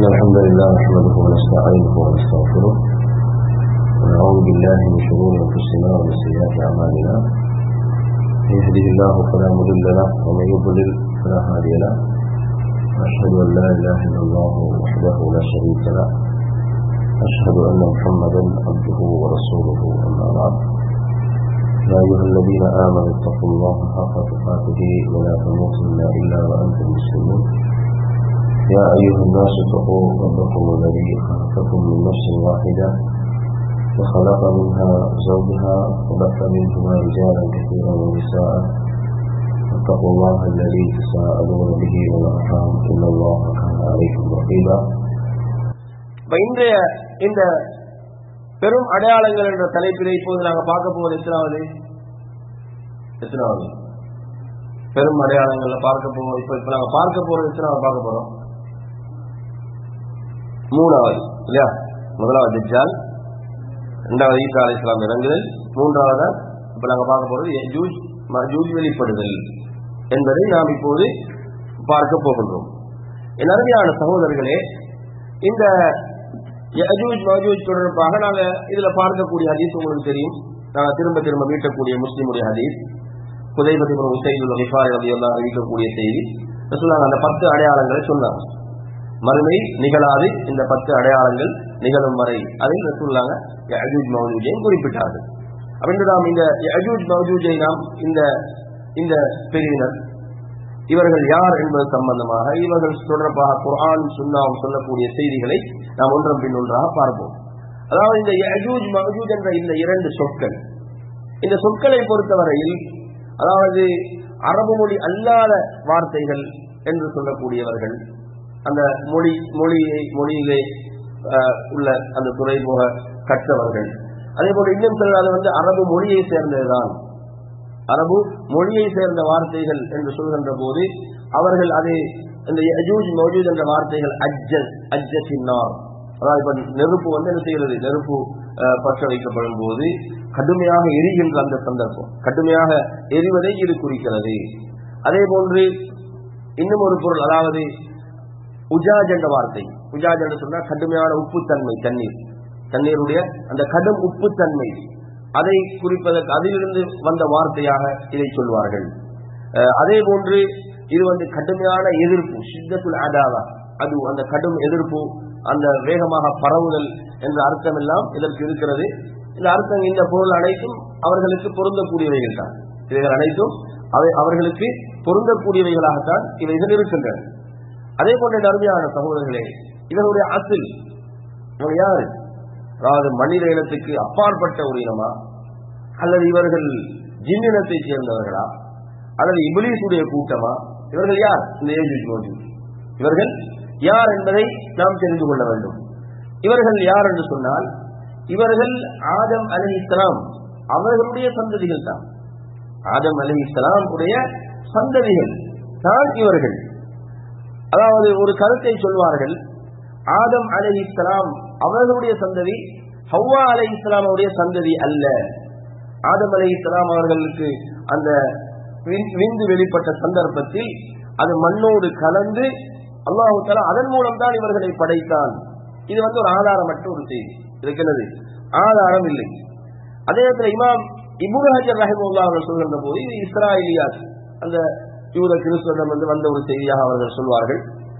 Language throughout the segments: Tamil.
إن الحمد لله نحمده ونستعينه ونستغفره ونعوذ بالله من شرور أنفسنا ومن سيئات أعمالنا من يهده الله فلا مضل له ومن يضلل فلا هادي له أشهد أن لا إله إلا الله وحده لا شريك له أشهد أن محمدا عبده ورسوله أما بعد يا أيها الذين آمنوا اتقوا الله حق تقاته ولا تموتن إلا وأنتم مسلمون يا أيها الناس اتقوا ربكم الذي خلقكم من نفس واحدة وخلق منها زوجها وبث منهما رجالا كثيرا ونساء واتقوا الله الذي تساءلون به والأرحام إن الله كان عليكم رقيبا இப்ப இன்றைய இந்த பெரும் அடையாளங்கள் என்ற தலைப்பிலே இப்போது நாங்கள் பார்க்க போவது எத்தனாவது எத்தனாவது பெரும் அடையாளங்கள்ல பார்க்க போவோம் இப்ப இப்ப நாங்க பார்க்க போறது எத்தனாவது பார்க்க போறோம் மூணாவது இல்லையா முதலாவது தஜ்ஜால் இரண்டாவது ஈசா அலி இஸ்லாம் இறங்குதல் மூன்றாவது இப்ப நாங்க பார்க்க போறது யஜூஜ் மஜூஜ் வெளிப்படுதல் என்பதை நாம் இப்போது பார்க்க போகின்றோம் என் அருமையான சகோதரர்களே இந்த யஜூஜ் மஜூஜ் தொடர்பாக நாங்க இதுல பார்க்கக்கூடிய ஹதீஸ் உங்களுக்கு தெரியும் நாங்க திரும்ப திரும்ப மீட்டக்கூடிய முஸ்லிமுடைய ஹதீஸ் புதைபதி உசைதுல் ரிஃபாய் எல்லாம் அறிவிக்கக்கூடிய செய்தி சொன்னாங்க அந்த பத்து அடையாளங்களை சொன்னாங்க மறுமை நிகழாது இந்த பத்து அடையாளங்கள் நிகழும் வரை அதில் ரசூல்லாங்க அஜூஜ் மௌஜூஜையும் குறிப்பிட்டார்கள் அப்படின்னு நாம் இந்த அஜூஜ் மௌஜூஜை நாம் இந்த இந்த பிரிவினர் இவர்கள் யார் என்பது சம்பந்தமாக இவர்கள் தொடர்பாக குர்ஆன் சுன்னாவும் சொல்லக்கூடிய செய்திகளை நாம் ஒன்றம் பின் ஒன்றாக பார்ப்போம் அதாவது இந்த அஜூஜ் மகஜூஜ் என்ற இந்த இரண்டு சொற்கள் இந்த சொற்களை பொறுத்தவரையில் அதாவது அரபு மொழி அல்லாத வார்த்தைகள் என்று சொல்லக்கூடியவர்கள் அந்த மொழி மொழியை மொழியிலே உள்ள அந்த துறை போக கற்றவர்கள் அதே போல இன்னும் சிலர் அது வந்து அரபு மொழியை சேர்ந்ததுதான் அரபு மொழியை சேர்ந்த வார்த்தைகள் என்று சொல்கின்ற போது அவர்கள் அது இந்த அஜூஜ் மௌஜூத் என்ற வார்த்தைகள் அஜ் அஜ்ஜின்னார் அதாவது இப்ப நெருப்பு வந்து என்ன செய்கிறது நெருப்பு பற்ற வைக்கப்படும் போது கடுமையாக எரிகின்ற அந்த சந்தர்ப்பம் கடுமையாக எரிவதை இது குறிக்கிறது அதே போன்று இன்னும் ஒரு பொருள் அதாவது உஜாஜ் என்ற வார்த்தை உஜாஜ் என்று சொன்னால் கடுமையான உப்புத்தன்மை தண்ணீர் தண்ணீருடைய அந்த கடும் உப்புத்தன்மை அதை குறிப்பதற்கு அதிலிருந்து வந்த வார்த்தையாக இதை சொல்வார்கள் அதே போன்று இது வந்து கடுமையான எதிர்ப்பு சித்தத்துல் அதாவா அது அந்த கடும் எதிர்ப்பு அந்த வேகமாக பரவுதல் என்ற அர்த்தம் எல்லாம் இதற்கு இருக்கிறது இந்த அர்த்தம் இந்த பொருள் அனைத்தும் அவர்களுக்கு பொருந்தக்கூடியவைகள் தான் இவைகள் அனைத்தும் அவை அவர்களுக்கு பொருந்தக்கூடியவைகளாகத்தான் இவைகள் இருக்கின்றன அதே போன்ற அருமையான சகோதரர்களே இதனுடைய அசில் இவங்க யாரு அதாவது மனித இனத்துக்கு அப்பாற்பட்ட ஒரு இனமா அல்லது இவர்கள் ஜின்னினத்தை சேர்ந்தவர்களா அல்லது இபிலிசுடைய கூட்டமா இவர்கள் யார் இந்த ஏஜ் மோஜி இவர்கள் யார் என்பதை நாம் தெரிந்து கொள்ள வேண்டும் இவர்கள் யார் என்று சொன்னால் இவர்கள் ஆதம் அலி இஸ்லாம் அவர்களுடைய சந்ததிகள் தான் ஆதம் அலி இஸ்லாம் உடைய சந்ததிகள் தான் இவர்கள் அதாவது ஒரு கருத்தை சொல்வார்கள் ஆதம் அலி இஸ்லாம் அவர்களுடைய சந்ததி ஹவ்வா அலை இஸ்லாமுடைய சந்ததி அல்ல ஆதம் அலை இஸ்லாம் அவர்களுக்கு அந்த விந்து வெளிப்பட்ட சந்தர்ப்பத்தில் அது மண்ணோடு கலந்து அல்லாஹு தலா அதன் மூலம் தான் இவர்களை படைத்தான் இது வந்து ஒரு ஆதாரமற்ற ஒரு செய்தி இருக்கிறது ஆதாரம் இல்லை அதே நேரத்தில் இமாம் இபுல் ஹஜர் ரஹிமுல்லா அவர்கள் சொல்கின்ற போது இது இஸ்ராயலியாஸ் அந்த யூத கிறிஸ்துவம் வந்து வந்த ஒரு செய்தியாக அவர்கள் சொல்வார்கள்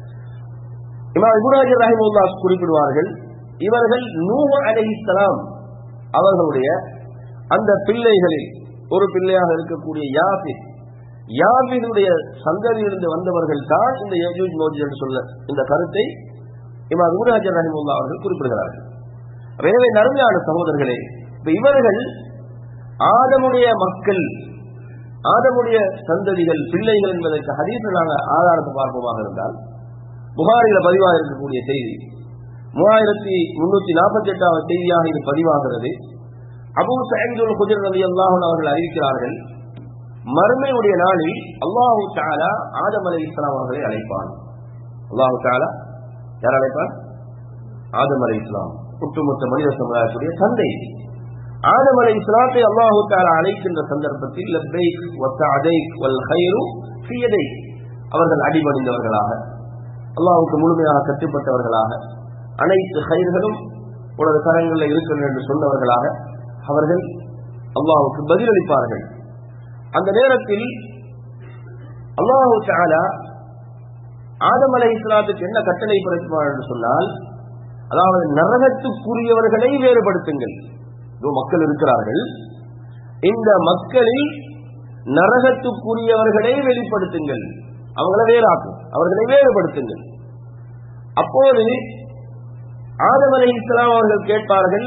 இமாம் இபுல் ஹஜர் ரஹிமுல்லா குறிப்பிடுவார்கள் இவர்கள் நூஹ் அலை இஸ்லாம் அவர்களுடைய அந்த பிள்ளைகளில் ஒரு பிள்ளையாக இருக்கக்கூடிய யாபித் யாபினுடைய சந்ததியிலிருந்து வந்தவர்கள் தான் இந்த யஜூஜ் மோஜி என்று சொல்ல இந்த கருத்தை இமா குருராஜர் ரஹிமுல்லா அவர்கள் குறிப்பிடுகிறார்கள் எனவே நறுமையான சகோதரர்களே இப்ப இவர்கள் ஆதமுடைய மக்கள் ஆதமுடைய சந்ததிகள் பிள்ளைகள் என்பதற்கு ஹதீஸ் நாங்கள் ஆதாரத்தை பார்ப்போமாக இருந்தால் புகாரில பதிவாக இருக்கக்கூடிய செய்தி மூவாயிரத்தி முன்னூத்தி நாற்பத்தி எட்டாவது செய்தியாக இது பதிவாகிறது அபு சயீதுல் குஜர் ரவி அல்லாஹன் அவர்கள் அறிவிக்கிறார்கள் மறுமையுடைய நாளில் அல்லாஹு தாலா ஆதம் அலி இஸ்லாம் அவர்களை அழைப்பான் அல்லாஹு தாலா யார் அழைப்பான் ஆதம் அலி இஸ்லாம் ஒட்டுமொத்த மனித சமுதாயத்துடைய தந்தை ஆதம் அலை இஸ்லாத்தை அல்லாஹு தாலா அழைக்கின்ற சந்தர்ப்பத்தில் லப்பைக் வத்தஅதைக் வல் ஹைரு ஃபி யதைக் அவர்கள் அடிபணிந்தவர்களாக அல்லாஹ்வுக்கு முழுமையாக கட்டுப்பட்டவர்களாக அனைத்து கயிர்களும் உனது கரங்களில் இருக்கிறது என்று சொன்னவர்களாக அவர்கள் அல்லாஹ்வுக்கு பதிலளிப்பார்கள் அந்த நேரத்தில் அல்லாஹு தஆலா ஆதம் அலை இஸ்லாத்துக்கு என்ன கட்டளை பிறப்பார் என்று சொன்னால் அதாவது நரகத்துக்குரியவர்களை வேறுபடுத்துங்கள் இதோ மக்கள் இருக்கிறார்கள் இந்த மக்களில் நரகத்துக்குரியவர்களை வெளிப்படுத்துங்கள் அவங்களை வேறாக்கும் அவர்களை வேறுபடுத்துங்கள் அப்போது ஆதம் அலை இஸ்லாம் அவர்கள் கேட்பார்கள்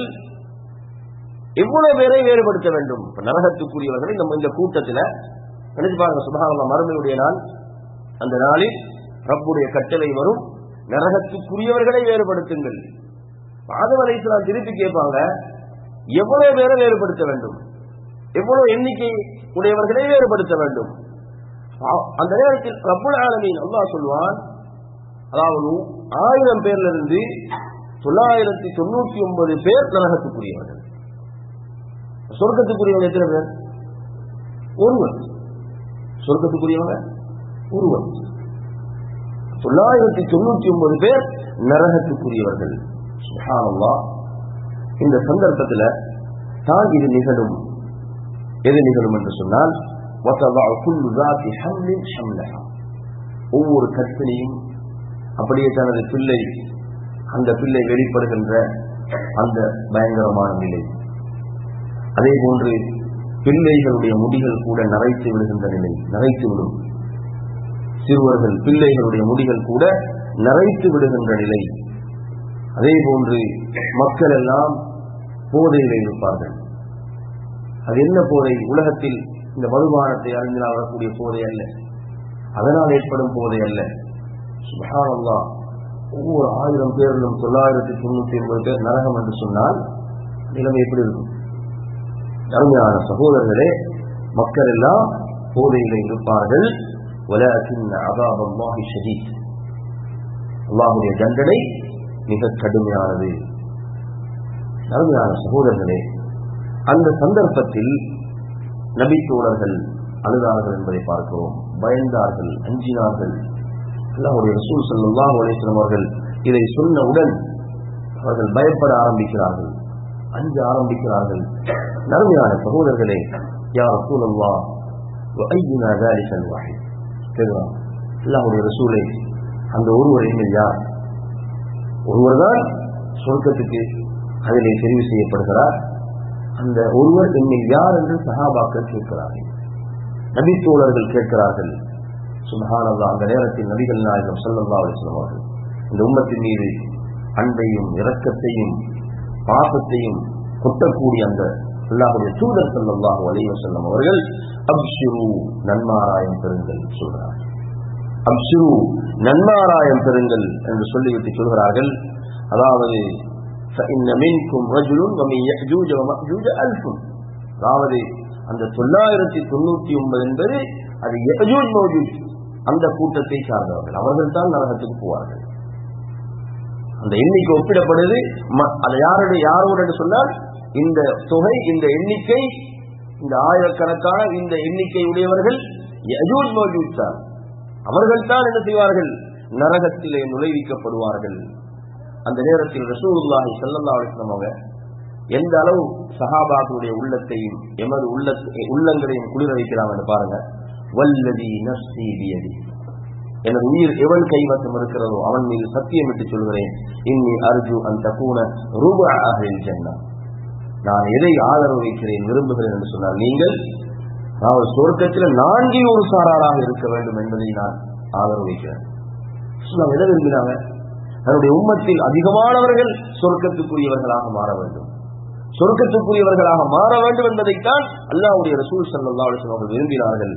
எவ்வளவு பேரை வேறுபடுத்த வேண்டும் இப்ப நரகத்துக்குரியவர்களை நம்ம இந்த கூட்டத்தில் நினைச்சு பாருங்க சுபகான மறுமையுடைய நாள் அந்த நாளில் ரப்புடைய கட்டளை வரும் நரகத்துக்குரியவர்களை வேறுபடுத்துங்கள் ஆதம் அலை இஸ்லாம் திருப்பி கேட்பாங்க எவ்வளவு பேரை வேறுபடுத்த வேண்டும் எவ்வளவு எண்ணிக்கை உடையவர்களை வேறுபடுத்த வேண்டும் அந்த நேரத்தில் ரப்புல் ஆலமீன் அல்லாஹ் சொல்வான் அதாவது ஆயிரம் பேர்ல இருந்து தொள்ளாயிரத்தி தொண்ணூத்தி ஒன்பது பேர் நரகத்துக்குரியவர்கள் சொர்க்கத்துக்குரியவங்க எத்தனை பேர் ஒருவர் சொர்க்கத்துக்குரியவங்க ஒருவர் தொள்ளாயிரத்தி தொண்ணூத்தி ஒன்பது பேர் நரகத்துக்குரியவர்கள் சுப்ஹானல்லாஹ் இந்த சந்தர்ப்பத்தில் தான் இது நிகழும் எது நிகழும் என்று சொன்னால் وَتَضَعُ كُلُّ ذَاتِ حَمْلٍ حَمْلَهَا ஒவ்வொரு கற்பிலையும் அப்படியே தனது பிள்ளை அந்த பிள்ளை வெளிப்படுகின்ற அந்த பயங்கரமான நிலை அதே போன்று பிள்ளைகளுடைய முடிகள் கூட நரைத்து விடுகின்ற நிலை நரைத்து விடும் சிறுவர்கள் பிள்ளைகளுடைய முடிகள் கூட நரைத்து விடுகின்ற நிலை அதே போன்று மக்கள் எல்லாம் போதையில் இருப்பார்கள் அது என்ன போதை உலகத்தில் இந்த மதுபானத்தை அறிந்தினால் வரக்கூடிய போதை அல்ல அதனால் ஏற்படும் போதை அல்ல சுபஹானல்லா ஒவ்வொரு ஆயிரம் பேரிலும் தொள்ளாயிரத்தி தொண்ணூத்தி ஒன்பது பேர் நரகம் என்று சொன்னால் நிலைமை எப்படி இருக்கும் அருமையான சகோதரர்களே மக்கள் எல்லாம் போதையில் இருப்பார்கள் அல்லாஹுடைய தண்டனை மிக கடுமையானது அருமையான சகோதரர்களே அந்த சந்தர்ப்பத்தில் நபித்தோழர்கள் அழுதார்கள் என்பதை பார்க்கிறோம் பயந்தார்கள் அஞ்சினார்கள் அல்லாஹுடைய ரசூல் சல்லாஹ் அலிஸ்லாம் அவர்கள் இதை சொன்னவுடன் அவர்கள் பயப்பட ஆரம்பிக்கிறார்கள் அஞ்ச ஆரம்பிக்கிறார்கள் நன்மையான சகோதரர்களே யார் ரசூல் அல்லா அல்லாஹுடைய ரசூலை அந்த ஒருவர் எங்கள் யார் ஒருவர் தான் சொர்க்கத்துக்கு அதிலே தெரிவு செய்யப்படுகிறார் அந்த ஒருவர் என்னில் யார் என்று சஹாபாக்கள் கேட்கிறார்கள் நபித்தோழர்கள் கேட்கிறார்கள் சுபஹானல்லா அந்த நேரத்தில் நபிகள் நாயகம் சொல்லல்லா அலிஸ்லாம் அவர்கள் இந்த உம்மத்தின் மீது அன்பையும் இரக்கத்தையும் பாசத்தையும் கொட்டக்கூடிய அந்த அல்லாஹுடைய தூதர் சொல்லல்லாஹு அலைவ செல்லம் அவர்கள் அப்ஷிரு நன்மாராயம் பெறுங்கள் சொல்கிறார்கள் அப்ஷிரு நன்மாராயம் பெறுங்கள் என்று சொல்லிவிட்டு சொல்கிறார்கள் அதாவது அதாவது அந்த தொள்ளாயிரத்தி தொண்ணூத்தி ஒன்பது என்பது அது யஜூஜ் மௌஜூஜ் அந்த கூட்டத்தை சார்ந்தவர்கள் அவர்கள் தான் நரகத்துக்கு போவார்கள் அந்த எண்ணிக்கை ஒப்பிடப்படுது அது யாருடைய யாரோடு என்று சொன்னால் இந்த தொகை இந்த எண்ணிக்கை இந்த ஆயிரக்கணக்கான இந்த எண்ணிக்கை உடையவர்கள் யஜூஜ் மௌஜூஜ் தான் அவர்கள் தான் என்ன செய்வார்கள் நரகத்திலே நுழைவிக்கப்படுவார்கள் அந்த நேரத்தில் ரசூலுல்லாஹி ஸல்லல்லாஹு அலைஹி வஸல்லம் அவங்க எந்த அளவு சஹாபாக்களுடைய உள்ளத்தையும் எமது உள்ள உள்ளங்களையும் குளிர வைக்கிறாங்கன்னு பாருங்க வல்லதி நஃப்ஸி பியதி எனது உயிர் எவன் கைவசம் இருக்கிறதோ அவன் மீது சத்தியம் விட்டு சொல்கிறேன் இன்னி அர்ஜு அன் தகூன ரூபா அஹ்லில் ஜன்னா நான் எதை ஆதரவு வைக்கிறேன் விரும்புகிறேன் என்று சொன்னால் நீங்கள் அதாவது சொர்க்கத்தில் நான்கில் ஒரு சாராராக இருக்க வேண்டும் என்பதை நான் ஆதரவு வைக்கிறேன் எதை விரும்பினாங்க தன்னுடைய உம்மத்தில் அதிகமானவர்கள் சொர்க்கத்துக்குரியவர்களாக மாற வேண்டும் சொர்க்கத்துக்குரியவர்களாக மாற வேண்டும் என்பதைத்தான் அல்லாவுடைய ரசூல் சல்லா அவர்கள் விரும்பினார்கள்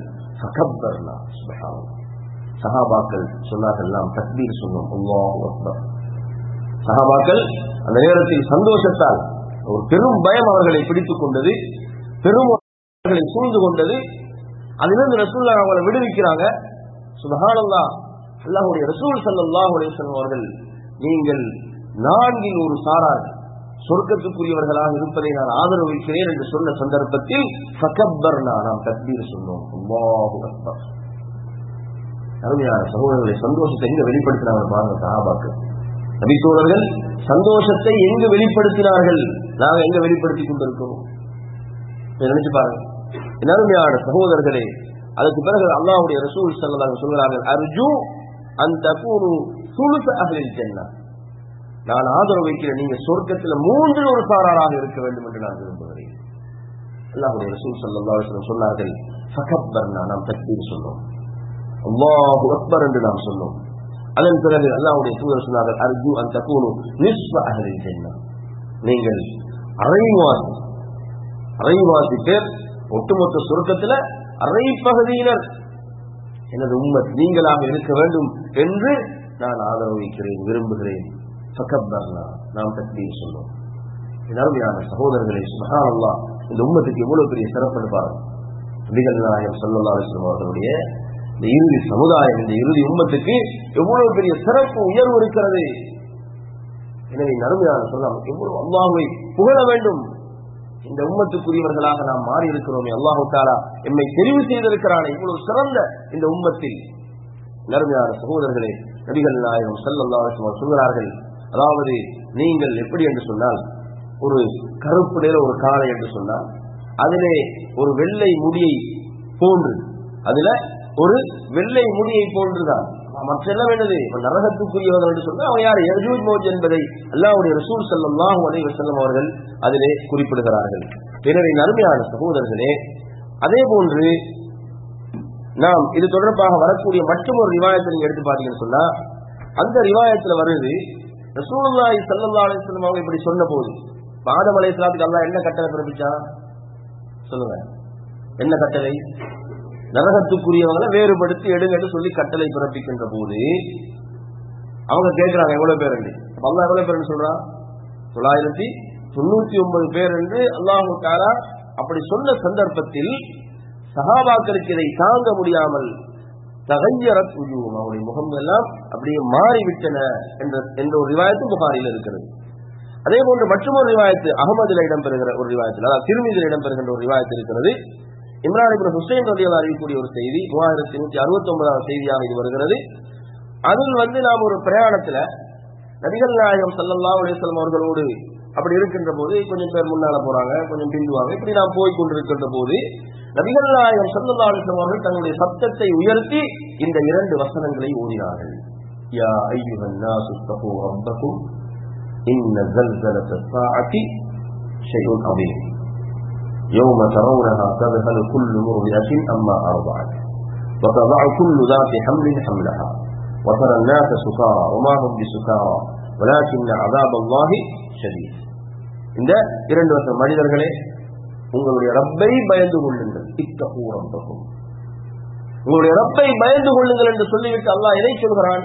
சஹாபாக்கள் சொன்னார்கள் நாம் தக்பீர் சொன்னோம் அல்லாஹ் அக்பர் சஹாபாக்கள் அந்த நேரத்தில் சந்தோஷத்தால் ஒரு பெரும் பயம் அவர்களை பிடித்துக் கொண்டது பெரும் அவர்களை சூழ்ந்து கொண்டது அதிலிருந்து ரசூல்லா அவங்களை விடுவிக்கிறாங்க சுபஹானல்லா அல்லாஹுடைய ரசூல் சல்லாஹ் அவர்கள் நீங்கள் நான்கில் ஒரு சாரார் சொர்க்கத்துக்குரியவர்களாக இருப்பதை நான் ஆதரவு வைக்கிறேன் என்று சொன்ன சந்தர்ப்பத்தில் சகப்பர்னா நாம் தக்பீர் சொன்னோம் அல்லாஹு அக்பர் அருமையான சகோதரர்களை சந்தோஷத்தை எங்க வெளிப்படுத்தினாங்க பாருங்க சஹாபாக்கள் நபித்தோழர்கள் சந்தோஷத்தை எங்கு வெளிப்படுத்தினார்கள் நாங்க எங்க வெளிப்படுத்தி கொண்டிருக்கிறோம் இதை நினைச்சு பாருங்க என் அருமையான சகோதரர்களே அதுக்கு பிறகு அல்லாஹ்வுடைய ரசூல் ஸல்லல்லாஹு சொல்கிறார்கள் அர்ஜு அந்த தகூனு சுலுச அஹ்லில் ஜன்னah நான் ஆதரவு வைக்கிறேன் நீங்க சொர்க்கத்துல மூன்றில் ஒரு சாராராக இருக்க வேண்டும் என்று நான் விரும்புகிறேன் அல்லாஹ்வுடைய ரசூல் ஸல்லல்லாஹு அலைஹி வஸல்லம் சொன்னார்கள் ஃபகப்பர்னா நாம் தக்பீர் சொன்னோம் அல்லாஹு அக்பர் என்று நாம் சொன்னோம் அதன் பிறகு அல்லாஹ்வுடைய தூதர் சொன்னார்கள் அர்ஜு அந்த தகூனு நிஸ்ப அஹ்லில் ஜன்னah நீங்கள் அரைவாசி அரைவாசி பேர் ஒட்டுமொத்த சுருக்கத்துல அரை பகுதியினர் எனது உம்மத் நீங்களாக இருக்க வேண்டும் என்று நான் ஆதரவு வைக்கிறேன் விரும்புகிறேன் ஃபகப்பர்னா நாம் தக்பீர் சொன்னோம் என் அருமையான சகோதரர்களே சுபஹான் அல்லாஹ் இந்த உம்மத்துக்கு எவ்வளவு பெரிய சிறப்பு பாருங்க நபிகள் நாயகம் ஸல்லல்லாஹு அலைஹி வஸல்லம் அவர்களுடைய இந்த இறுதி சமுதாயம் இந்த இறுதி உம்மத்துக்கு எவ்வளவு பெரிய சிறப்பு உயர்வு இருக்கிறது எனவே இந்த அருமையான சொல்லலாம் எவ்வளவு அல்லாஹ்வை புகழ வேண்டும் இந்த உம்மத்துக்குரியவர்களாக நாம் மாறி இருக்கிறோமே அல்லாஹு தாலா எம்மை தெரிவு செய்திருக்கிறானே இவ்வளவு சிறந்த இந்த உம்மத்தில் நறுமையான சகோதரர்களே நபிகள் நாயகம் ஸல்லல்லாஹு அலைஹி வஸல்லம் சொல்கிறார்கள் அதாவது நீங்கள் எப்படி என்று சொன்னால் ஒரு கருப்பு நிற ஒரு காளை என்று சொன்னால் அதிலே ஒரு வெள்ளை முடியை போன்று அதுல ஒரு வெள்ளை முடியை போன்றுதான் மற்ற எல்லாம் என்னது இப்ப நரகத்துக்குரியவர்கள் என்று சொன்னா அவன் யார் யஜூஜ் மௌஜ் என்பதை அல்லாஹ்வுடைய ரசூல் ஸல்லல்லாஹு அலைஹி வஸல்லம் அவர்கள் அதிலே குறிப்பிடுகிறார்கள் எனவே நறுமையான சகோதரர்களே அதே போன்று நாம் இது தொடர்பாக வரக்கூடிய மற்றும் ஒரு ரிவாயத்தை நீங்க எடுத்து பாத்தீங்கன்னு சொன்னா அந்த ரிவாயத்துல வருது ரசூலுல்லாஹி ஸல்லல்லாஹு அலைஹி வஸல்லம் அவங்க இப்படி சொன்ன போது ஆதம் அலைஹிஸ்ஸலாத்துக்கு அல்லாஹ் என்ன கட்டளை பிறப்பிச்சா சொல்லுங்க என்ன கட்டளை நரகத்துக்குரியவங்களை வேறுபடுத்தி எடுங்கன்னு சொல்லி கட்டளை பிறப்பிக்கின்ற போது அவங்க கேட்கிறாங்க எவ்வளவு பேர் என்று அல்லாஹ் எவ்வளவு பேர் சொல்றான் தொள்ளாயிரத்தி தொண்ணூத்தி ஒன்பது பேர் என்று அல்லாஹு தாலா அப்படி சொன்ன சந்தர்ப்பத்தில் சஹாபாக்களுக்கு இதை தாங்க முடியாமல் தகையரத் உஜூம் அவருடைய முகம் எல்லாம் அப்படியே மாறிவிட்டன என்ற என்ற ஒரு ரிவாயத்து புகாரில் இருக்கிறது அதே போன்று மற்றொரு ரிவாயத்து அகமதுல இடம்பெறுகிற ஒரு ரிவாயத்தில் அதாவது திருமீதில் இடம்பெறுகின்ற ஒரு ரிவாயத்து இருக்கிறது இம்ரான் இப்னு ஹுசைன் ரலியல்லாஹு அறிவிக்கக்கூடிய ஒரு செய்தி மூவாயிரத்தி நூத்தி அறுபத்தி ஒன்பதாவது செய்தியாக இது வருகிறது அதில் வந்து நாம் ஒரு பிரயாணத்துல நபிகள் நாயகம் ஸல்லல்லாஹு அலைஹி வஸல்லம் அவர்களோடு அப்படி இருக்கின்ற போது கொஞ்சம் பேர் முன்னால போறாங்க கொஞ்சம் பிந்துவாங்க இப்படி நாம் போய் கொண்டிருக்கின்ற போது நபிகள் நாயகம் ஸல்லல்லாஹு அலைஹி வஸல்லம் அவர்கள் தங்களுடைய சத்தத்தை உயர்த்தி இந்த இரண்டு வசனங்களை ஓதினார்கள் யா அய்யுஹன் நாசு தகு ரப்பக்கும் இன்ன زلزلة الساعة شيء عظيم يوم ترونها تذهل كل مرضعة أما أرضعت وتضع كل ذات حمل حملها وترى الناس سكارى وما هم بسكارى ولكن عذاب الله شديد இந்த இரண்டு வருஷம் மனிதர்களே உங்களுடைய ரப்பை பயந்து கொள்ளுங்கள் இத்தகு ரப்பகும் உங்களுடைய ரப்பை பயந்து கொள்ளுங்கள் என்று சொல்லிவிட்டு அல்லாஹ் எதை சொல்கிறான்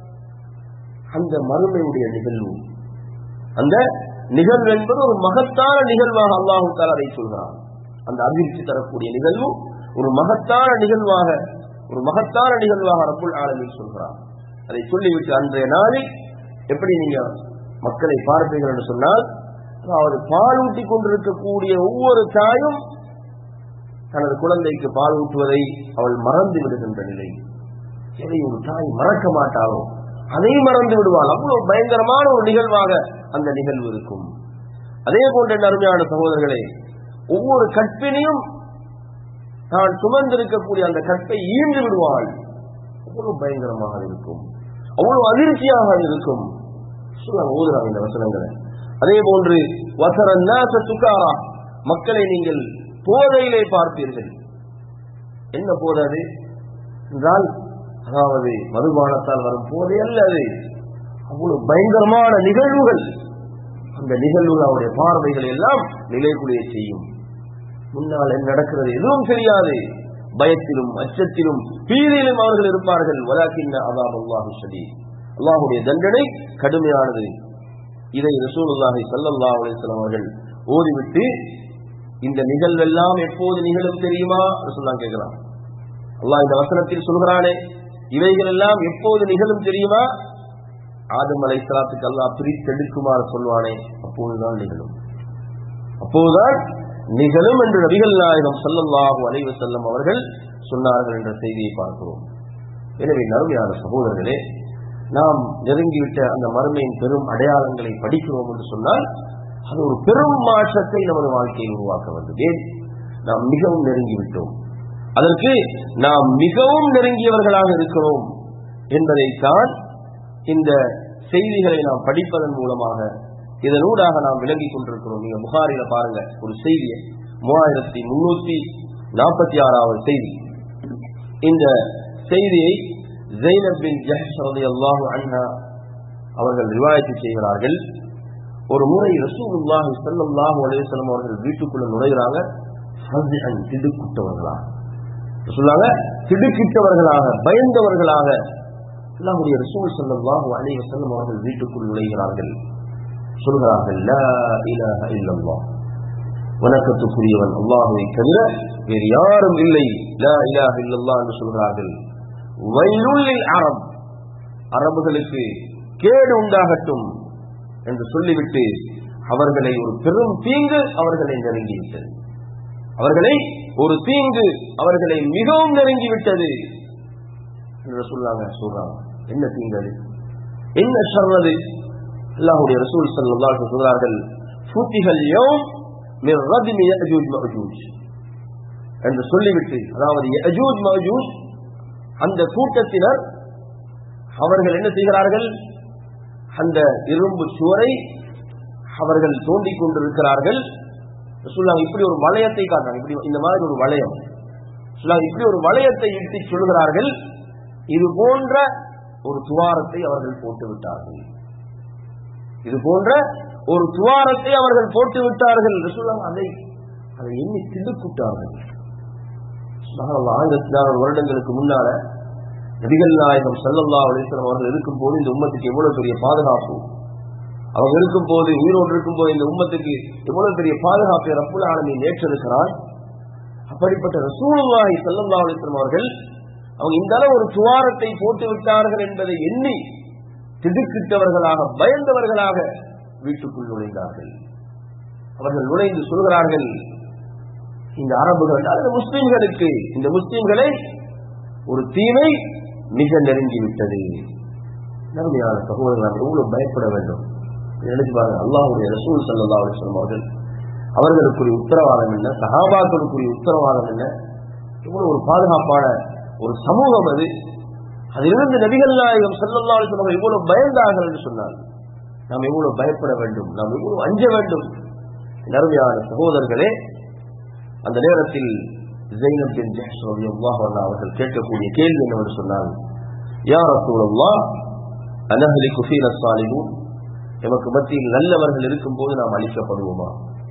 அந்த மறுமையுடைய நிகழ்வு அந்த நிகழ்வு என்பது ஒரு மகத்தான நிகழ்வாக அல்லாஹு தாலா அதை சொல்கிறான் அந்த அதிர்ச்சி தரக்கூடிய நிகழ்வு ஒரு மகத்தான நிகழ்வாக ஒரு மகத்தான நிகழ்வாக ரப்புல் ஆலமில் சொல்கிறான் அதை சொல்லிவிட்டு அன்றைய நாளில் எப்படி நீங்க மக்களை பார்ப்பீர்கள் என்று சொன்னால் அதாவது பால் ஊட்டி கொண்டிருக்கக்கூடிய ஒவ்வொரு தாயும் தனது குழந்தைக்கு பால் ஊட்டுவதை அவள் மறந்து விடுகின்ற நிலை எதை ஒரு தாய் மறக்க மாட்டாளோ அதை மறந்து விடுவாள் அவ்வளவு பயங்கரமான ஒரு நிகழ்வாக அந்த நிகழ்வு இருக்கும் அதே போன்ற அருமையான சகோதரர்களே ஒவ்வொரு கற்பினையும் தான் சுமந்திருக்கக்கூடிய அந்த கற்பை ஈண்டு விடுவாள் அவ்வளவு பயங்கரமாக இருக்கும் அவ்வளவு அதிர்ச்சியாக இருக்கும் ஓதுறாங்க இந்த வசனங்களை அதே போன்று வசரநாச சுகாரா மக்களை நீங்கள் போதையிலே பார்ப்பீர்கள் என்ன போதை அது என்றால் அதாவது மதுபானத்தால் வரும் போதே அல்ல அது அவ்வளவு பயங்கரமான நிகழ்வுகள் அந்த நிகழ்வுகள் அவருடைய பார்வைகள் எல்லாம் நிலைக்குலைய செய்யும் முன்னால் என்ன நடக்கிறது எதுவும் தெரியாது பயத்திலும் அச்சத்திலும் பீதியிலும் அவர்கள் இருப்பார்கள் வலாக்கின்ன அதாம் அல்லாஹு சதி அல்லாஹுடைய தண்டனை கடுமையானது இதை ரசூலுல்லாஹி ஸல்லல்லாஹு அலைஹி வஸல்லம் அவர்கள் ஓதிவிட்டு இந்த நிகழ்வெல்லாம் எப்போது நிகழும் தெரியுமா ரசூலுல்லாஹ் கேட்கிறான் அல்லாஹ் இந்த வசனத்தில் சொல்கிறானே இவைகள் எல்லாம் எப்போது நிகழும் தெரியுமா ஆதம் அலைஹிஸ்ஸலாத்துக்கு அல்லாஹ் பிரித்தெடுக்குமாறு சொல்வானே அப்போதுதான் நிகழும் அப்போதுதான் நிகழும் என்று நபிகள் நாயகம் ஸல்லல்லாஹு அலைஹி வஸல்லம் அவர்கள் சொன்னார்கள் என்ற செய்தியை பார்க்கிறோம் எனவே நறுமையான சகோதரர்களே நாம் நெருங்கிவிட்ட அந்த மறுமையின் பெரும் அடையாளங்களை படிக்கிறோம் என்று சொன்னால் அது ஒரு பெரும் மாற்றத்தை நமது வாழ்க்கையில் உருவாக்க வேண்டும் ஏன் நாம் மிகவும் நெருங்கிவிட்டோம் அதற்கு நாம் மிகவும் நெருங்கியவர்களாக இருக்கிறோம் என்பதைத்தான் இந்த செய்திகளை நாம் படிப்பதன் மூலமாக இதனூடாக நாம் விளங்கிக் கொண்டிருக்கிறோம் நீங்க புகாரில பாருங்க ஒரு செய்தியை மூவாயிரத்தி முன்னூத்தி நாற்பத்தி ஆறாவது செய்தி இந்த செய்தியை ஜெய்னப் பின் ஜஹஷ் ரலியல்லாஹு அன்ஹா அவர்கள் ரிவாயத்து செய்கிறார்கள் ஒரு முறை ரசூலுல்லாஹி ஸல்லல்லாஹு அலைஹி வஸல்லம் அவர்கள் வீட்டுக்குள்ள நுழைகிறாங்க ஃபஸ்அன் திடுக்குட்டவர்களாக சொல்லாங்க திடுக்கிட்டவர்களாக பயந்தவர்களாக அல்லாஹ்வுடைய ரசூல் ஸல்லல்லாஹு அலைஹி வஸல்லம் அவர்கள் வீட்டுக்குள் நுழைகிறார்கள் சொல்கிறார்கள் லா இலாஹ இல்லல்லாஹ் வணக்கத்துக்குரியவன் அல்லாஹுவை தவிர வேறு யாரும் இல்லை லா இலாஹ இல்லல்லாஹ் என்று சொல்கிறார்கள் வைலுள்ளில் அரப் அரபுகளுக்கு கேடு உண்டாகட்டும் என்று சொல்லிவிட்டு அவர்களை ஒரு பெரும் தீங்கு அவர்களை நெருங்கிவிட்டது அவர்களை ஒரு தீங்கு அவர்களை மிகவும் நெருங்கிவிட்டது என்று சொல்லாங்க சொல்றாங்க என்ன தீங்கு அது என்ன சொல்றது அல்லாஹுடைய ரசூல் ஸல்லல்லாஹு அலைஹி சொல்றார்கள் ஃபூத்திகள் யௌம் மின் ரஜ்மி யஅஜூஜ் மஅஜூஜ் என்று சொல்லிவிட்டு அதாவது யஅஜூஜ் மஅஜூஜ் அந்த கூட்டத்தினர் அவர்கள் என்ன செய்கிறார்கள் அந்த இரும்பு சுவரை அவர்கள் தோண்டிக் கொண்டிருக்கிறார்கள் சொல்லாங்க இப்படி ஒரு வளையத்தை காட்டுறாங்க இப்படி இந்த மாதிரி ஒரு வளையம் சொல்லாங்க இப்படி ஒரு வளையத்தை இட்டு சொல்கிறார்கள் இது போன்ற ஒரு துவாரத்தை அவர்கள் போட்டு விட்டார்கள் இது போன்ற ஒரு துவாரத்தை அவர்கள் போட்டு விட்டார்கள் சொல்லாங்க அதை அதை எண்ணி திடுக்குட்டார்கள் ஆயிரத்தி நானூறு வருடங்களுக்கு முன்னால நபிகள் நாயகம் சல்லல்லா அலிஸ்லாம் அவர்கள் இருக்கும் போது இந்த உம்மத்துக்கு எவ்வளவு பெரிய பாதுகாப்பு அவங்க இருக்கும் போது உயிரோடு இருக்கும் போது இந்த உம்மத்துக்கு எவ்வளவு பெரிய பாதுகாப்பை ரப்புல் ஆலமி நேற்றிருக்கிறார் அப்படிப்பட்ட ரசூலுல்லாஹி சல்லல்லா அலிஸ்லாம் அவர்கள் அவங்க இந்த அளவு ஒரு துவாரத்தை போட்டு விட்டார்கள் என்பதை எண்ணி திடுக்கிட்டவர்களாக பயந்தவர்களாக வீட்டுக்குள் நுழைந்தார்கள் அவர்கள் நுழைந்து சொல்கிறார்கள் இந்த அரபுகள் அதாவது முஸ்லிம்களுக்கு இந்த முஸ்லிம்களை ஒரு தீமை மிக நெருங்கி விட்டது நன்மையான சகோதரர்கள் நாம் எவ்வளவு பயப்பட வேண்டும் நினைச்சு பாருங்க அல்லாஹுடைய ரசூல் சல்லா அலிஸ்லாம் அவர்கள் அவர்களுக்குரிய உத்தரவாதம் என்ன சகாபாக்களுக்குரிய உத்தரவாதம் என்ன எவ்வளவு ஒரு பாதுகாப்பான ஒரு சமூகம் அது அதிலிருந்து நபிகள் நாயகம் சல்லல்லா அலிஸ்லாம் எவ்வளவு பயந்தார்கள் என்று சொன்னார் நாம் எவ்வளவு பயப்பட வேண்டும் நாம் எவ்வளவு அஞ்ச வேண்டும் நறுமையான சகோதரர்களே அந்த நேரத்தில் ஜெயினப் பின் ஜஹ்ஷ் ரலியல்லாஹு அன்ஹு அவர்கள் கேட்கக்கூடிய கேள்வி என்னவென்று சொன்னாங்க யா ரசூலல்லாஹ் அனஹலிகு ஃபீன ஸாலிஹூன் எமக்கு மத்தியில் நல்லவர்கள் இருக்கும்போது நாம் அழிக்கப்படுவோமா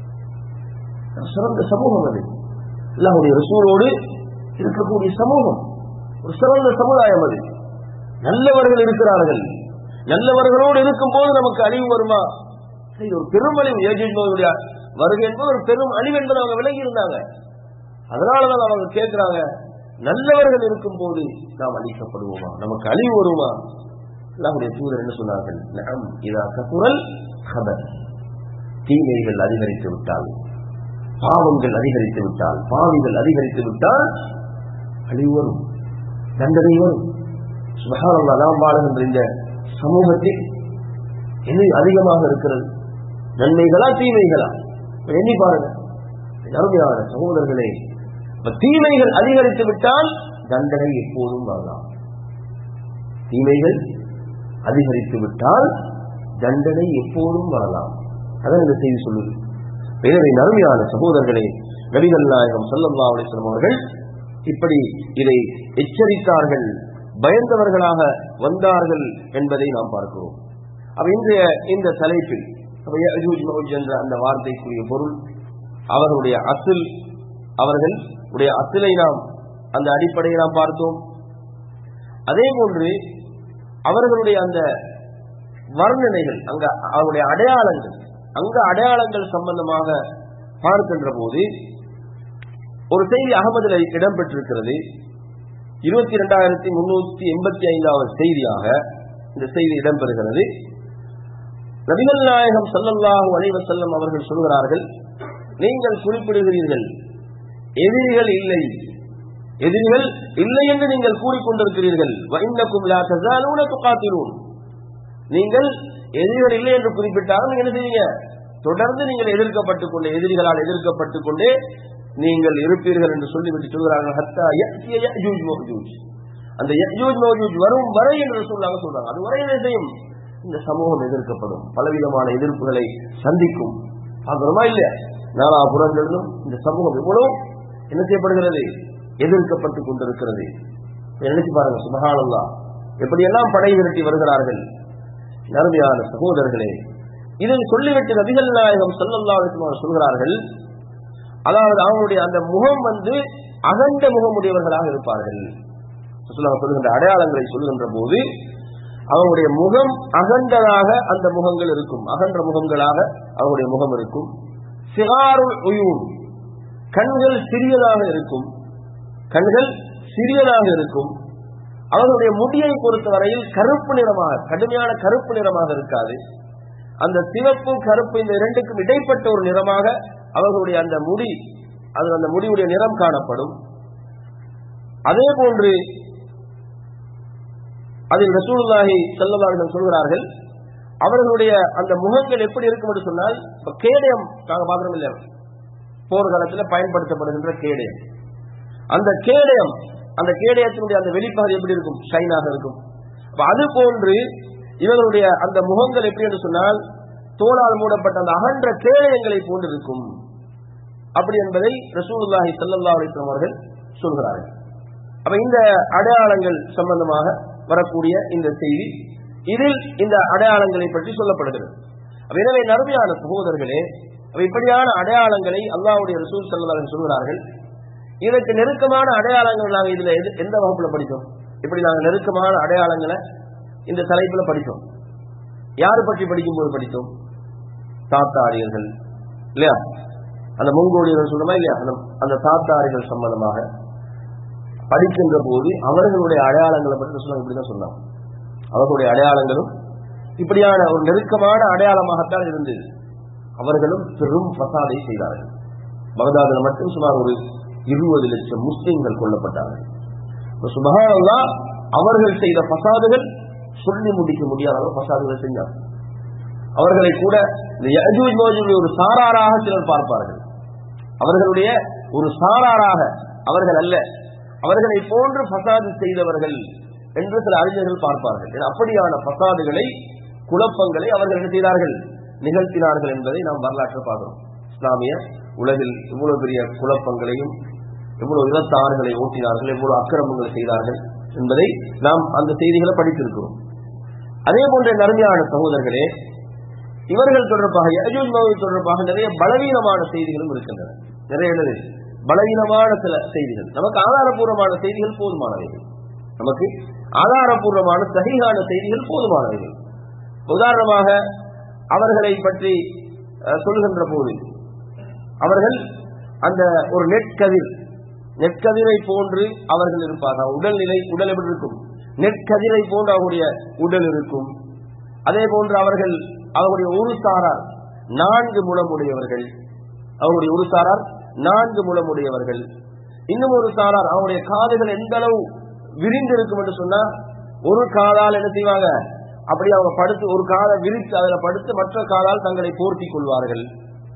சிறந்த சமூகம் அது அல்லாஹ்வுடைய ரசூலோடு இருக்கக்கூடிய சமூகம் ஒரு சிறந்த சமுதாயம் அது நல்லவர்கள் இருக்கிறார்கள் நல்லவர்களோடு இருக்கும் போது நமக்கு அழிவு வருமா இது ஒரு பெரும் அழிவு ஏஜென்ட் வருகை என்பது ஒரு பெரும் அழிவு என்பதை அவங்க விலகி இருந்தாங்க அதனாலதான் அவங்க கேட்கிறாங்க நல்லவர்கள் இருக்கும் போது நாம் அழிக்கப்படுவோமா நமக்கு அழிவு வருமா அல்லாஹுடைய தூதர் என்ன சொன்னார்கள் நம் இதா கசுரல் கபர் தீமைகள் அதிகரித்து விட்டால் பாவங்கள் அதிகரித்து விட்டால் பாவிகள் அதிகரித்து விட்டால் அழிவு வரும் தண்டனை வரும் சுபகாரல்லா நாம் வாழுகின்ற இந்த சமூகத்தில் எது அதிகமாக இருக்கிறது நன்மைகளா தீமைகளா எண்ணி பாருங்க அருமையான சகோதரர்களே தீமைகள் அதிகரித்து விட்டால் தண்டனை எப்போதும் வரலாம் தீமைகள் அதிகரித்து விட்டால் தண்டனை எப்போதும் வரலாம் அதான் இந்த செய்தி சொல்லுது எனவே நறுமையான சகோதரர்களே நபிகள் நாயகம் சல்லல்லா அலிஸ்லாம் அவர்கள் இப்படி இதை எச்சரித்தார்கள் பயந்தவர்களாக வந்தார்கள் என்பதை நாம் பார்க்கிறோம் அப்ப இன்றைய இந்த தலைப்பில் என்ற அந்த வார்த்தைக்குரிய பொருள் அவர்களுடைய அசில் அவர்கள் உடைய அசிலை நாம் அந்த அடிப்படையை நாம் பார்த்தோம் அதே போன்று அவர்களுடைய அந்த வர்ணனைகள் அங்க அவருடைய அடையாளங்கள் அங்க அடையாளங்கள் சம்பந்தமாக பார்க்கின்ற போது ஒரு செய்தி அகமதுல இடம்பெற்றிருக்கிறது இருபத்தி இரண்டாயிரத்தி முன்னூத்தி எண்பத்தி ஐந்தாவது செய்தியாக இந்த செய்தி இடம்பெறுகிறது நபிகள் நாயகம் சல்லல்லாஹு அலைவசல்லம் அவர்கள் சொல்கிறார்கள் நீங்கள் குறிப்பிடுகிறீர்கள் எதிரிகள் இல்லை எதிரிகள் இல்லை என்று நீங்கள் கூறிக்கொண்டிருக்கிறீர்கள் வைன்னக்கும் லா தஸாலூன துகாத்திலூன் நீங்கள் எதிரிகள் இல்லை என்று குறிப்பிட்டாலும் நீங்க என்ன செய்வீங்க தொடர்ந்து நீங்கள் எதிர்க்கப்பட்டுக் கொண்டே எதிரிகளால் எதிர்க்கப்பட்டுக் கொண்டே நீங்கள் இருப்பீர்கள் என்று சொல்லிவிட்டு சொல்கிறார்கள் ஹத்தா யஅ்திய யஅ்ஜூஜ் மஅ்ஜூஜ் அந்த யஅ்ஜூஜ் மஅ்ஜூஜ் வரும் வரை என்று சொல்லாங்க சொல்றாங்க அது வரை என்ன செய்யும் இந்த சமூகம் எதிர்க்கப்படும் பலவிதமான எதிர்ப்புகளை சந்திக்கும் பார்க்கிறோமா இல்லையா நாலா புறங்களிலும் இந்த சமூகம் எவ்வளவு என்ன செய்யப்படுகிறது எதிர்க்கப்பட்டுக் கொண்டிருக்கிறது நினைச்சு பாருங்க சுபஹானல்லா எப்படியெல்லாம் படை விரட்டி வருகிறார்கள் நறுமையான சகோதரர்களே இதை சொல்லிவிட்டு நபிகள் நாயகம் சொல்லல்லா சொல்கிறார்கள் அதாவது அவங்களுடைய அந்த முகம் வந்து அகண்ட முகமுடையவர்களாக இருப்பார்கள் ரசூலுல்லாஹ் சொல்லுகின்ற அடையாளங்களை சொல்லுகின்ற போது அவங்களுடைய முகம் அகண்டதாக அந்த முகங்கள் இருக்கும் அகன்ற முகங்களாக அவங்களுடைய முகம் இருக்கும் சிகாருள் உயூன் கண்கள் சிறியதாக இருக்கும் கண்கள் சிறியதாக இருக்கும் அவர்களுடைய முடியை பொறுத்தவரையில் கருப்பு நிறமாக கடுமையான கருப்பு நிறமாக இருக்காது அந்த சிவப்பு கருப்பு இந்த இரண்டுக்கும் இடைப்பட்ட ஒரு நிறமாக அவர்களுடைய அந்த முடி அது அந்த முடிவுடைய நிறம் காணப்படும் அதே போன்று அதில் ரசூலுல்லாஹி செல்லவார்கள் சொல்கிறார்கள் அவர்களுடைய அந்த முகங்கள் எப்படி இருக்கும் என்று சொன்னால் இப்ப கேடயம் நாங்க பாக்குறோம் இல்லையா போர்க்காலத்தில் பயன்படுத்தப்படுகின்ற கேடயம் அந்த கேடயம் அந்த கேடயத்தினுடைய அந்த வெளிப்பகுதி எப்படி இருக்கும் ஷைனாக இருக்கும் அப்ப அது போன்று இவர்களுடைய அந்த முகங்கள் எப்படி என்று சொன்னால் தோளால் மூடப்பட்ட அந்த அகன்ற கேடயங்களை போன்று இருக்கும் அப்படி என்பதை ரசூலுல்லாஹி ஸல்லல்லாஹு அலைஹி வஸல்லம் அவர்கள் சொல்கிறார்கள் அப்ப இந்த அடையாளங்கள் சம்பந்தமாக வரக்கூடிய இந்த செய்தி இதில் இந்த அடையாளங்களை பற்றி சொல்லப்படுகிறது அப்ப எனவே நறுமையான சகோதரர்களே அப்ப இப்படியான அடையாளங்களை அல்லாஹ்வுடைய ரசூல் ஸல்லல்லாஹு அலைஹி வஸல்லம் சொல்கிறார்கள் இதற்கு நெருக்கமான அடையாளங்கள் நாங்கள் இதுல எது- எந்த வகுப்புல படித்தோம் இப்படி நாங்கள் நெருக்கமான அடையாளங்களை இந்த தலைப்புல படித்தோம் யாரு பற்றி படிக்கும்போது படித்தோம் தாத்தாரியர்கள் இல்லையா அந்த மங்கோலியர்கள் சொல்றோமா இல்லையா அந்த அந்த தாத்தாரிகள் சம்பந்தமாக படிக்கின்ற போது அவர்களுடைய அடையாளங்களை பற்றி சொல்லுவாங்க இப்படிதான் சொன்னாங்க அவர்களுடைய அடையாளங்களும் இப்படியான ஒரு நெருக்கமான அடையாளமாகத்தான் இருந்தது அவர்களும் பெரும் பசாதை செய்தார்கள் பகதாதில் மட்டும் சுமார் ஒரு இருபது லட்சம் முஸ்லிம்கள் கொல்லப்பட்டார்கள் இப்ப சுபஹானல்லாஹ் அவர்கள் செய்த பசாதுகள் சொல்லி முடிக்க முடியாத அளவு பசாதுகள் செஞ்சாங்க அவர்களை கூட இந்த யஜூஜ் மௌஜூஜ் ஒரு சாராராக சிலர் பார்ப்பார்கள் அவர்களுடைய ஒரு சாராராக அவர்கள் அல்ல அவர்களை போன்று பசாது செய்தவர்கள் என்று சில அறிஞர்கள் பார்ப்பார்கள் ஏன்னா அப்படியான பசாதுகளை குழப்பங்களை அவர்கள் என்ன செய்தார்கள் நிகழ்த்தினார்கள் என்பதை நாம் வரலாற்றில் பார்க்கிறோம் இஸ்லாமிய உலகில் இவ்வளவு பெரிய குழப்பங்களையும் எவ்வளவு விபத்தாறுகளை ஓட்டினார்கள் எவ்வளவு அக்கிரமங்களை செய்தார்கள் என்பதை நாம் அந்த செய்திகளை படித்திருக்கிறோம் அதே போன்ற நறுமையான சகோதரர்களே இவர்கள் தொடர்பாக யஜூஜ் மௌஜூஜ் தொடர்பாக நிறைய பலவீனமான செய்திகளும் இருக்கின்றன நிறைய என்னது பலவீனமான சில செய்திகள் நமக்கு ஆதாரபூர்வமான செய்திகள் போதுமானவைகள் நமக்கு ஆதாரபூர்வமான சகிகான செய்திகள் போதுமானவைகள் உதாரணமாக அவர்களை பற்றி அஹ், சொல்கின்ற போது அவர்கள் அந்த ஒரு நெற்கதிர் நெற்கதிரை போன்று அவர்கள் இருப்பார்கள் உடல்நிலை உடல் எப்படி இருக்கும் நெற்கதிரை போன்று அவருடைய உடல் இருக்கும் அதே போன்று அவர்கள் அவருடைய ஒரு சாரார் நான்கு முழமுடையவர்கள் அவருடைய ஒரு சாரார் நான்கு முழமுடையவர்கள் இன்னும் ஒரு சாரார் அவருடைய காதுகள் எந்த அளவு விரிந்து இருக்கும் என்று சொன்னா ஒரு காதால் என்ன செய்வாங்க அப்படி அவங்க படுத்து ஒரு காதை விரித்து அதுல படுத்து மற்ற காதால் தங்களை போர்த்தி கொள்வார்கள்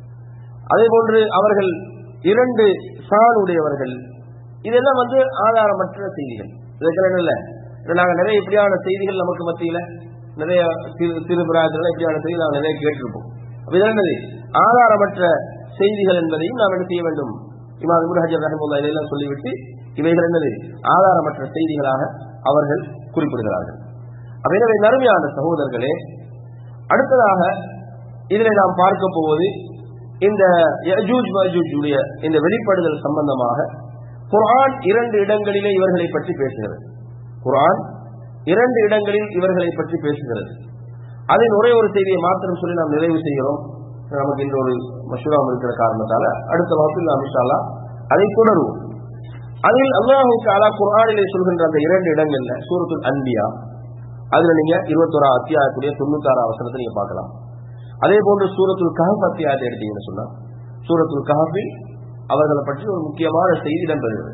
அதே போன்று அவர்கள் இரண்டு சால் உடையவர்கள் இதெல்லாம் வந்து ஆதாரமற்ற செய்திகள் இதுக்கெல்லாம் இல்ல இதுல நாங்க நிறைய இப்படியான செய்திகள் நமக்கு மத்தியில நிறைய திரு திருபிராயத்தில் இப்படியான செய்தி நாங்கள் நிறைய கேட்டிருப்போம் அப்ப இதெல்லாம் என்னது ஆதாரமற்ற செய்திகள் என்பதையும் நாம் என்ன செய்ய வேண்டும் இமாம் இப்னு ஹஜர் ரஹிமுல்லா இதையெல்லாம் சொல்லிவிட்டு இவைகள் என்னது ஆதாரமற்ற செய்திகளாக அவர்கள் குறிப்பிடுகிறார்கள் அப்ப எனவே நறுமையான சகோதரர்களே அடுத்ததாக இதில் நாம் பார்க்க போவது இந்த யஜூஜ் மஜூஜ் உடைய இந்த வெளிப்படுதல் சம்பந்தமாக குர்ஆன் இரண்டு இடங்களிலே இவர்களை பற்றி பேசுகிறது குர்ஆன் இரண்டு இடங்களில் இவர்களை பற்றி பேசுகிறது அதில் ஒரே ஒரு செய்தியை மாத்திரம் சொல்லி நாம் நிறைவு செய்கிறோம் நமக்கு இந்த ஒரு மசூராம் இருக்கிற காரணத்தால அடுத்த வகுப்பில் நாம் இன்ஷா அல்லாஹ் அதை தொடருவோம் அதில் அல்லாஹு தாலா குர்ஆனிலே சொல்கின்ற அந்த இரண்டு இடங்கள்ல சூரத்துல் அன்பியா அதுல நீங்க இருபத்தோரா அத்தியாயத்துடைய தொண்ணூத்தாறு அவசரத்தை நீங்க பார்க்கலாம் அதே போன்று சூரத்துல் கஹப் அத்தியாயத்தை எடுத்தீங்கன்னு சொன்னா சூரத்துல் கஹபில் அவர்களை பற்றி ஒரு முக்கியமான செய்தி இடம்பெறுகிறது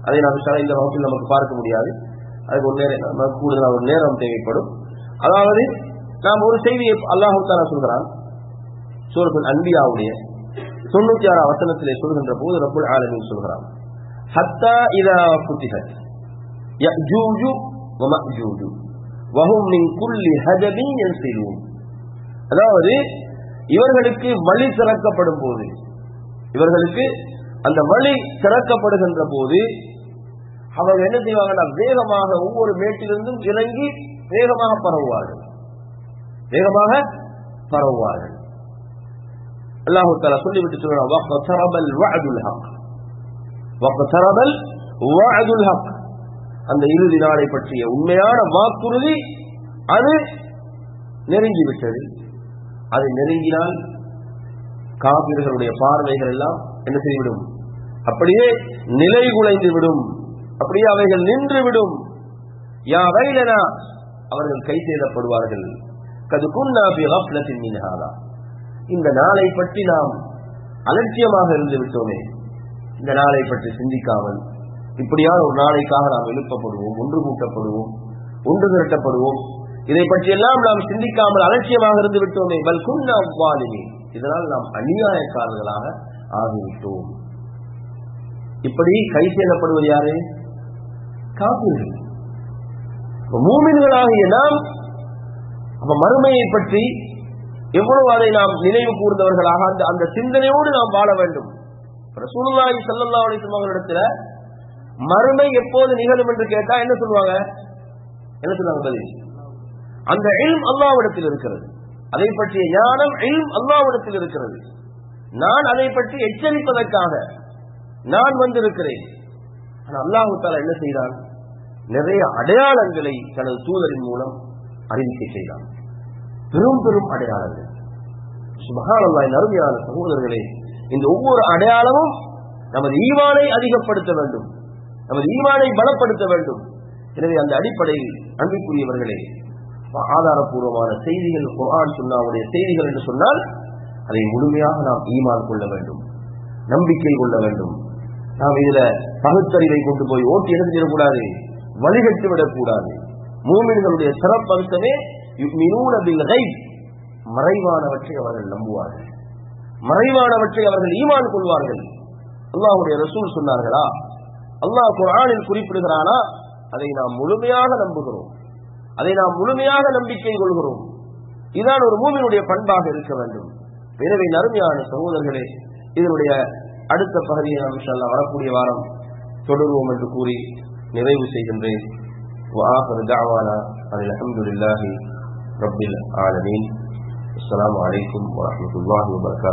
அதை நாம் இன்ஷா அல்லாஹ் இந்த வகுப்பில் நமக்கு பார்க்க முடியாது அதுக்கு ஒரு நேரம் நமக்கு கூடுதலாக ஒரு நேரம் தேவைப்படும் அதாவது நாம் ஒரு செய்தியை அல்லாஹு தாலா சொல்கிறான் சூரத்துல் அன்பியாவுடைய தொண்ணூத்தி ஆறாம் வசனத்திலே சொல்கின்ற போது ரப்புல் ஆலமீன் சொல்கிறான் ஹத்தா இதா புத்திகத் யஜூஜு வமஜூஜு வஹும் மின் குல்லி ஹஜபின் யன்சிலூன் அதாவது இவர்களுக்கு வழி திறக்கப்படும் போது இவர்களுக்கு அந்த வழி திறக்கப்படுகின்ற போது அவர்கள் என்ன செய்வாங்கன்னா வேகமாக ஒவ்வொரு மேட்டிலிருந்தும் இறங்கி வேகமாக பரவுவார்கள் வேகமாக பரவுவார்கள் அல்லாஹு தாலா சொல்லிவிட்டு சொல்றான் வக்தரபல் வஅதுல் ஹக் வக்தரபல் வஅதுல் ஹக் அந்த இறுதி நாளை பற்றிய உண்மையான வாக்குறுதி அது நெருங்கி விட்டது அது நெருங்கினால் காவிர்களுடைய பார்வைகள் எல்லாம் என்ன செய்துவிடும் அப்படியே நிலை குலைந்து விடும் அப்படியே அவைகள் நின்று விடும் யா வைலனா அவர்கள் கை செய்தப்படுவார்கள் கது குன்னா பி கஃப்லத்தின் மின்ஹாதா இந்த நாளை பற்றி நாம் அலட்சியமாக இருந்து விட்டோமே இந்த நாளை பற்றி சிந்திக்காமல் இப்படியான ஒரு நாளைக்காக நாம் எழுப்பப்படுவோம் ஒன்று கூட்டப்படுவோம் ஒன்று திரட்டப்படுவோம் இதை பற்றியெல்லாம் நாம் சிந்திக்காமல் அலட்சியமாக இருந்து விட்டோமே பல் குன்னா வாலினி இதனால் நாம் அநியாயக்காரர்களாக ஆகிவிட்டோம் இப்படி கை செய்யப்படுவது யாரு காப்பீர்கள் மூமின்களாகிய நாம் அப்ப மறுமையை பற்றி எவ்வளவு அதை நாம் நினைவு கூர்ந்தவர்களாக அந்த அந்த சிந்தனையோடு நாம் வாழ வேண்டும் ரசூலுல்லாஹி ஸல்லல்லாஹு அலைஹி வஸல்லம் அவர்களிடத்துல மறுமை எப்போது நிகழும் என்று கேட்டா என்ன சொல்லுவாங்க என்ன சொல்லுவாங்க பதில் அந்த இல்ம் அல்லாவிடத்தில் இருக்கிறது அதை பற்றிய ஞானம் இல்ம் அல்லாவிடத்தில் இருக்கிறது நான் அதை பற்றி எச்சரிப்பதற்காக நான் வந்திருக்கிறேன் ஆனா அல்லாஹு தாலா என்ன செய்தான் நிறைய அடையாளங்களை தனது தூதரின் மூலம் அறிவிக்கை செய்தான் பெரும் பெரும் அடையாளங்கள் சுபகானல்லாய் அருமையான சகோதரர்களே இந்த ஒவ்வொரு அடையாளமும் நமது ஈமானை அதிகப்படுத்த வேண்டும் நமது ஈமானை பலப்படுத்த வேண்டும் எனவே அந்த அடிப்படையில் அன்பிற்குரியவர்களே ஆதாரபூர்வமான செய்திகள் குரான் சுன்னாவுடைய செய்திகள் என்று சொன்னால் அதை முழுமையாக நாம் ஈமான் கொள்ள வேண்டும் நம்பிக்கை கொள்ள வேண்டும் நாம் இதுல பகுத்தறிவை கொண்டு போய் ஓட்டி எழுதிடக்கூடாது வழிகட்டு விடக்கூடாது மூமின்களுடைய சிறப்பம்சமே மறைவானவற்றை அவர்கள் நம்புவார்கள் மறைவானவற்றை அவர்கள் ஈமான் கொள்வார்கள் அல்லாஹுடைய ரசூல் சொன்னார்களா அல்லாஹ் குரானில் குறிப்பிடுகிறானா அதை நாம் முழுமையாக நம்புகிறோம் அதை நாம் முழுமையாக நம்பிக்கை கொள்கிறோம் இதுதான் ஒரு மூமினுடைய பண்பாக இருக்க வேண்டும் எனவே நறுமையான சகோதரர்களே இதனுடைய அடுத்த பகுதியை நாம் இன்ஷால்லா வரக்கூடிய வாரம் தொடருவோம் என்று கூறி நிறைவு செய்கின்றேன் وآخر دعوانا أن الحمد لله رب العالمين السلام عليكم ورحمة الله وبركاته